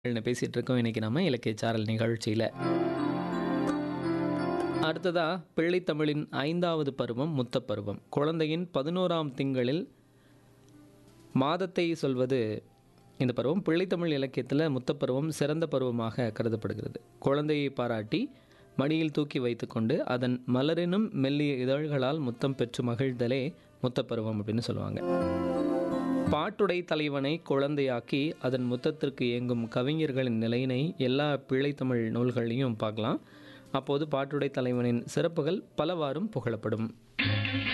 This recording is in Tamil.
பேசிட்டு இருக்கோம் இன்னைக்கு நம்ம இலக்கிய சாரல் நிகழ்ச்சியில் அடுத்ததா பிள்ளைத்தமிழின் ஐந்தாவது பருவம் முத்தப் பருவம் குழந்தையின் பதினோராம் திங்களில் மாதத்தை சொல்வது இந்த பருவம் பிள்ளைத்தமிழ் இலக்கியத்தில் முத்தப்பருவம் சிறந்த பருவமாக கருதப்படுகிறது குழந்தையை பாராட்டி மடியில் தூக்கி வைத்துக்கொண்டு அதன் மலரினும் மெல்லிய இதழ்களால் முத்தம் பெற்று மகிழ்தலே முத்தப்பருவம் அப்படின்னு சொல்லுவாங்க பாட்டுடை தலைவனை குழந்தையாக்கி அதன் முத்தத்திற்கு இயங்கும் கவிஞர்களின் நிலையினை எல்லா பிள்ளைத்தமிழ் நூல்களையும் பார்க்கலாம் அப்போது பாட்டுடை தலைவனின் சிறப்புகள் பலவாறும் புகழப்படும்